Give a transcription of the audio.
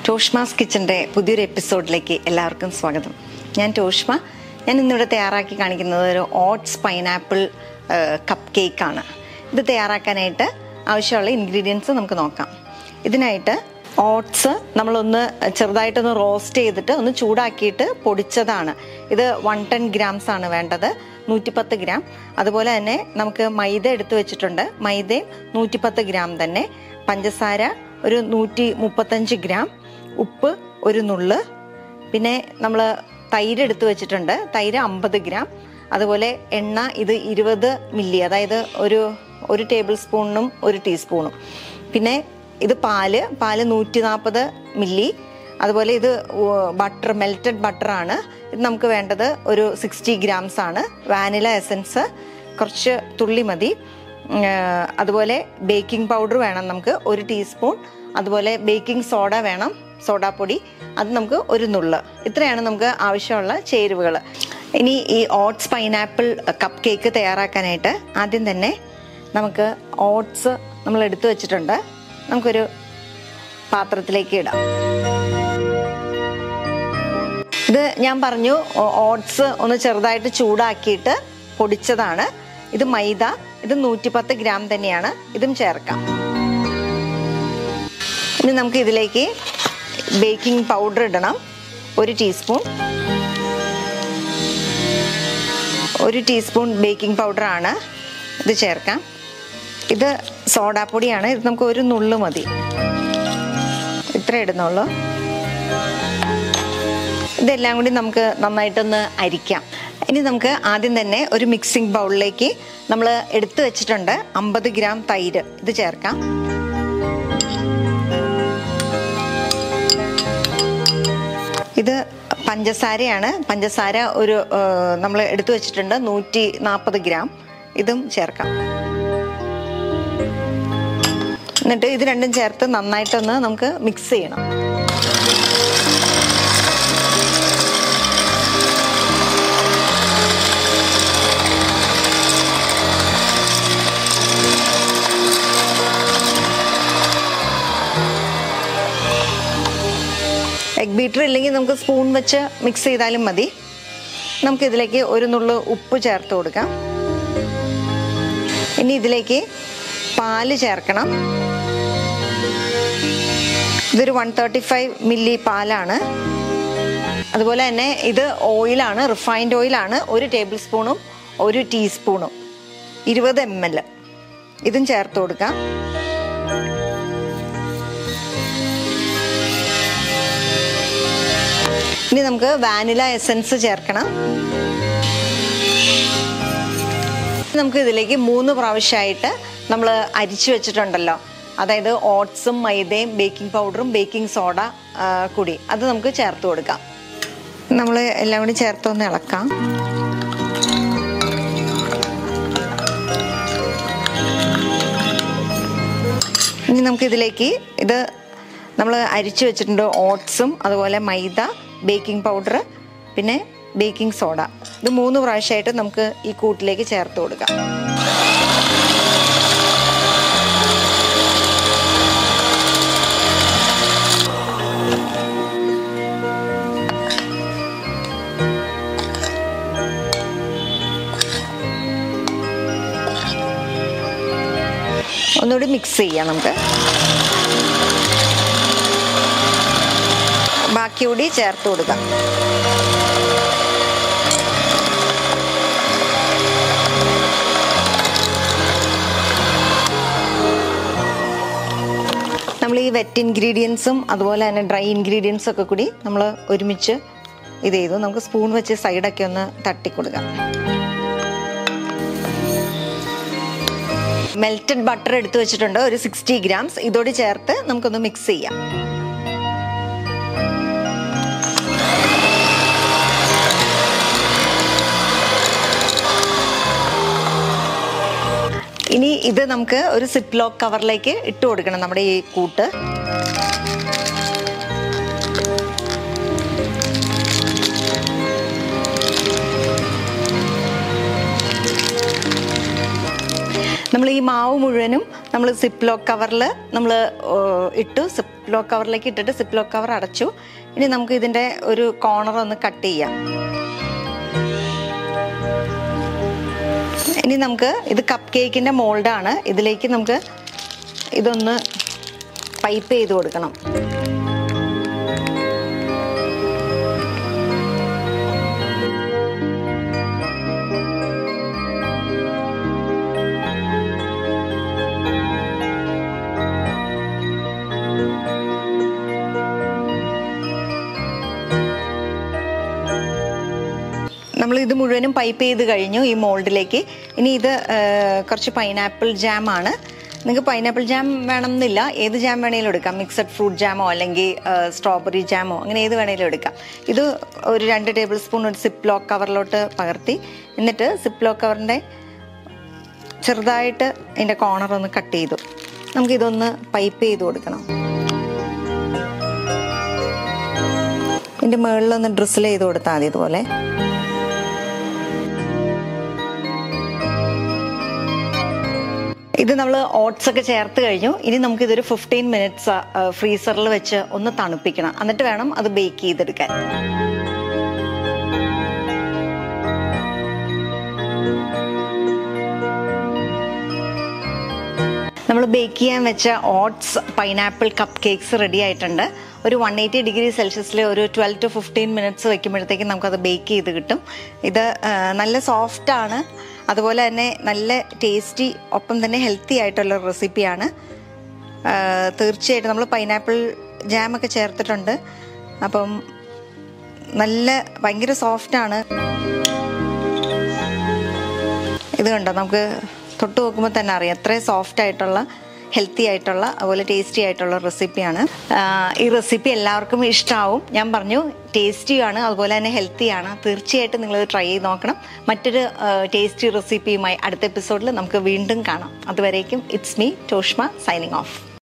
ടോഷ്മാസ് കിച്ചൻ്റെ പുതിയൊരു എപ്പിസോഡിലേക്ക് എല്ലാവർക്കും സ്വാഗതം ഞാൻ ടോഷ്മ ഞാൻ ഇന്നിവിടെ തയ്യാറാക്കി കാണിക്കുന്നത് ഒരു ഓട്സ് പൈനാപ്പിൾ കപ്പ് കേക്കാണ് ഇത് തയ്യാറാക്കാനായിട്ട് ആവശ്യമുള്ള ഇൻഗ്രീഡിയൻസ് നമുക്ക് നോക്കാം ഇതിനായിട്ട് ഓട്സ് നമ്മളൊന്ന് ചെറുതായിട്ടൊന്ന് റോസ്റ്റ് ചെയ്തിട്ട് ഒന്ന് ചൂടാക്കിയിട്ട് പൊടിച്ചതാണ് ഇത് വൺ ടെൻ ഗ്രാംസ് ആണ് വേണ്ടത് നൂറ്റിപ്പത്ത് ഗ്രാം അതുപോലെ തന്നെ നമുക്ക് മൈദ എടുത്തു വെച്ചിട്ടുണ്ട് മൈദയും നൂറ്റിപ്പത്ത് ഗ്രാം തന്നെ പഞ്ചസാര ഒരു നൂറ്റി മുപ്പത്തഞ്ച് ഗ്രാം ഉപ്പ് ഒരു നുള്ള് പിന്നെ നമ്മൾ തൈര് എടുത്തു വെച്ചിട്ടുണ്ട് തൈര് അമ്പത് ഗ്രാം അതുപോലെ എണ്ണ ഇത് ഇരുപത് മില്ലി അതായത് ഒരു ഒരു ടേബിൾ സ്പൂണിനും ഒരു ടീസ്പൂണും പിന്നെ ഇത് പാല് പാല് നൂറ്റി നാൽപ്പത് മില്ലി അതുപോലെ ഇത് ബട്ടർ മെൽറ്റഡ് ബട്ടറാണ് ഇത് നമുക്ക് വേണ്ടത് ഒരു സിക്സ്റ്റി ഗ്രാംസ് ആണ് വാനില എസൻസ് കുറച്ച് തുള്ളി മതി ഉം, ആ, അതുപോലെ ബേക്കിംഗ് പൗഡർ വേണം നമുക്ക് ഒരു ടീസ്പൂൺ അതുപോലെ ബേക്കിംഗ് സോഡ വേണം സോഡാപ്പൊടി അത് നമുക്ക് ഒരു നുള്ള് ഇത്രയാണ് നമുക്ക് ആവശ്യമുള്ള ചേരുവകൾ ഇനി ഈ ഓട്സ് പൈനാപ്പിൾ കപ്പ് കേക്ക് തയ്യാറാക്കാനായിട്ട് ആദ്യം തന്നെ നമുക്ക് ഓട്സ് നമ്മൾ എടുത്തു വെച്ചിട്ടുണ്ട് നമുക്കൊരു പാത്രത്തിലേക്ക് ഇടാം ഇത് ഞാൻ പറഞ്ഞു ഓട്സ് ഒന്ന് ചെറുതായിട്ട് ചൂടാക്കിയിട്ട് പൊടിച്ചതാണ് ഇത് മൈദ ഇത് നൂറ്റിപ്പത്ത് ഗ്രാം തന്നെയാണ് ഇതും ചേർക്കാം ഇനി നമുക്ക് ഇതിലേക്ക് ബേക്കിംഗ് പൗഡർ ഇടണം ഒരു ടീസ്പൂൺ ഒരു ടീസ്പൂൺ ബേക്കിംഗ് പൗഡർ ആണ് ഇത് ചേർക്കാം ഇത് സോഡാപ്പൊടിയാണ് ഇത് നമുക്ക് ഒരു നുള്ളു മതി ഇത്ര ഇടുന്നുള്ളൂ ഇതെല്ലാം കൂടി നമുക്ക് നന്നായിട്ടൊന്ന് അരിക്കാം ഇനി നമുക്ക് ആദ്യം തന്നെ ഒരു മിക്സിംഗ് ബൗളിലേക്ക് നമ്മൾ എടുത്തു വെച്ചിട്ടുണ്ട് അമ്പത് ഗ്രാം തൈര് ഇത് ചേർക്കാം ഇത് പഞ്ചസാരയാണ് പഞ്ചസാര ഒരു നമ്മൾ എടുത്തു വെച്ചിട്ടുണ്ട് നൂറ്റി നാൽപ്പത് ഗ്രാം ഇതും ചേർക്കാം എന്നിട്ട് ഇത് രണ്ടും ചേർത്ത് നന്നായിട്ടൊന്ന് നമുക്ക് മിക്സ് ചെയ്യണം എഗ് ബീറ്റർ ഇല്ലെങ്കിൽ നമുക്ക് സ്പൂൺ വെച്ച് മിക്സ് ചെയ്താലും മതി നമുക്ക് ഇതിലേക്ക് ഒരു നുള്ളു ഉപ്പ് ചേർത്ത് കൊടുക്കാം ഇനി ഇതിലേക്ക് പാല് ചേർക്കണം ഇതൊരു വൺ തേർട്ടി ഫൈവ് മില്ലി പാലാണ് അതുപോലെ തന്നെ ഇത് ഓയിലാണ് റിഫൈൻഡ് ഓയിലാണ് ഒരു ടേബിൾ സ്പൂണും ഒരു ടീസ്പൂണും ഇരുപത് എം എൽ ഇതും ചേർത്ത് കൊടുക്കാം ഇനി നമുക്ക് വാനില എസൻസ് ചേർക്കണം നമുക്ക് ഇതിലേക്ക് മൂന്ന് പ്രാവശ്യമായിട്ട് നമ്മൾ അരിച്ചു വെച്ചിട്ടുണ്ടല്ലോ അതായത് ഓട്സും മൈദയും ബേക്കിംഗ് പൗഡറും ബേക്കിംഗ് സോഡ ആ, കൂടി അത് നമുക്ക് ചേർത്ത് കൊടുക്കാം നമ്മൾ എല്ലാം കൂടി ചേർത്തൊന്ന് ഇളക്കാം ഇനി നമുക്ക് ഇതിലേക്ക് ഇത് നമ്മൾ അരിച്ചു വെച്ചിട്ടുണ്ട് ഓട്സും അതുപോലെ മൈദ ബേക്കിംഗ് പൗഡർ പിന്നെ ബേക്കിംഗ് സോഡ ഇത് മൂന്ന് പ്രാവശ്യമായിട്ട് നമുക്ക് ഈ കൂട്ടിലേക്ക് ചേർത്ത് കൊടുക്കാം ഒന്നുകൂടി മിക്സ് ചെയ്യാം നമുക്ക് ബാക്കി കൂടി ചേർത്ത് കൊടുക്കാം നമ്മൾ ഈ വെറ്റ് ഇൻഗ്രീഡിയൻസും അതുപോലെ തന്നെ ഡ്രൈ ഇൻഗ്രീഡിയൻസും ഒക്കെ കൂടി നമ്മൾ ഒരുമിച്ച് ഇത് ചെയ്തു നമുക്ക് സ്പൂൺ വെച്ച് സൈഡൊക്കെ ഒന്ന് തട്ടിക്കൊടുക്കാം മെൽറ്റഡ് ബട്ടർ എടുത്തു വെച്ചിട്ടുണ്ട് ഒരു സിക്സ്റ്റി ഗ്രാംസ് ഇതോട് ചേർത്ത് നമുക്കൊന്ന് മിക്സ് ചെയ്യാം ഇനി ഇത് നമുക്ക് ഒരു സിപ്പ് ലോക്ക് കവറിലേക്ക് ഇട്ട് കൊടുക്കണം നമ്മുടെ ഈ കൂട്ട് നമ്മൾ ഈ മാവ് മുഴുവനും നമ്മൾ സിപ്പ് ലോക്ക് കവറിൽ നമ്മൾ ഇട്ടു സിപ്പ് ലോക്ക് കവറിലേക്ക് ഇട്ടിട്ട് സിപ്പ് ലോക്ക് കവർ അടച്ചു ഇനി നമുക്ക് ഇതിൻ്റെ ഒരു കോർണർ ഒന്ന് കട്ട് ചെയ്യാം ഇനി നമുക്ക് ഇത് കപ്പ് കേക്കിൻ്റെ മോൾഡാണ് ഇതിലേക്ക് നമുക്ക് ഇതൊന്ന് പൈപ്പ് ചെയ്ത് കൊടുക്കണം നമ്മൾ ഇത് മുഴുവനും പൈപ്പ് ചെയ്ത് കഴിഞ്ഞു ഈ മോൾഡിലേക്ക് ഇനി ഇത് ആ, കുറച്ച് പൈനാപ്പിൾ ജാം ആണ് നിങ്ങൾക്ക് പൈനാപ്പിൾ ജാം വേണമെന്നില്ല ഏത് ജാം വേണേലും എടുക്കാം മിക്സഡ് ഫ്രൂട്ട് ജാമോ അല്ലെങ്കിൽ സ്ട്രോബെറി ജാമോ അങ്ങനെ ഏത് വേണേലും എടുക്കാം ഇത് ഒരു രണ്ട് ടേബിൾ സ്പൂൺ ഒരു സിപ്പ് ലോക്ക് കവറിലോട്ട് പകർത്തി എന്നിട്ട് സിപ്പ് ലോക്ക് കവറിൻ്റെ ചെറുതായിട്ട് അതിൻ്റെ കോർണർ ഒന്ന് കട്ട് ചെയ്തു നമുക്കിതൊന്ന് പൈപ്പ് ചെയ്ത് കൊടുക്കണം ഇതിൻ്റെ മുകളിലൊന്ന് ഡ്രിസ്സിൽ ചെയ്ത് കൊടുത്താൽ മതി ഇതുപോലെ ഇത് നമ്മൾ ഓട്സ് ഒക്കെ ചേർത്ത് കഴിഞ്ഞു ഇനി നമുക്ക് ഇതൊരു ഫിഫ്റ്റീൻ മിനിറ്റ്സ് ഫ്രീസറിൽ വെച്ച് ഒന്ന് തണുപ്പിക്കണം എന്നിട്ട് വേണം അത് ബേക്ക് ചെയ്തെടുക്കാൻ നമ്മൾ ബേക്ക് ചെയ്യാൻ വെച്ച oats pineapple cupcakes ready ആയിട്ടുണ്ട് ഒരു വൺ എയ്റ്റി ഡിഗ്രി സെൽഷ്യസിൽ ഒരു ട്വൽവ് ടു ഫിഫ്റ്റീൻ മിനിറ്റ്സ് വെക്കുമ്പോഴത്തേക്കും നമുക്കത് ബേക്ക് ചെയ്ത് കിട്ടും ഇത് ആ, നല്ല സോഫ്റ്റ് ആണ് അതുപോലെ തന്നെ നല്ല ടേസ്റ്റി ഒപ്പം തന്നെ ഹെൽത്തി ആയിട്ടുള്ള റെസിപ്പിയാണ് ആ, തീർച്ചയായിട്ടും നമ്മൾ പൈനാപ്പിൾ ജാമൊക്കെ ചേർത്തിട്ടുണ്ട് അപ്പം നല്ല ഭയങ്കര സോഫ്റ്റാണ് ഇത് കണ്ടോ നമുക്ക് തൊട്ട് നോക്കുമ്പോൾ തന്നെ അറിയാം അത്രയും സോഫ്റ്റ് ആയിട്ടുള്ള ഹെൽത്തി ആയിട്ടുള്ള അതുപോലെ ടേസ്റ്റി ആയിട്ടുള്ള റെസിപ്പിയാണ് ഈ റെസിപ്പി എല്ലാവർക്കും ഇഷ്ടമാവും ഞാൻ പറഞ്ഞു ടേസ്റ്റിയാണ് അതുപോലെ തന്നെ ഹെൽത്തിയാണ് തീർച്ചയായിട്ടും നിങ്ങൾ ട്രൈ ചെയ്ത് നോക്കണം മറ്റൊരു ടേസ്റ്റി റെസിപ്പിയുമായി അടുത്ത എപ്പിസോഡിൽ നമുക്ക് വീണ്ടും കാണാം അതുവരേക്കും it's me Toshma signing of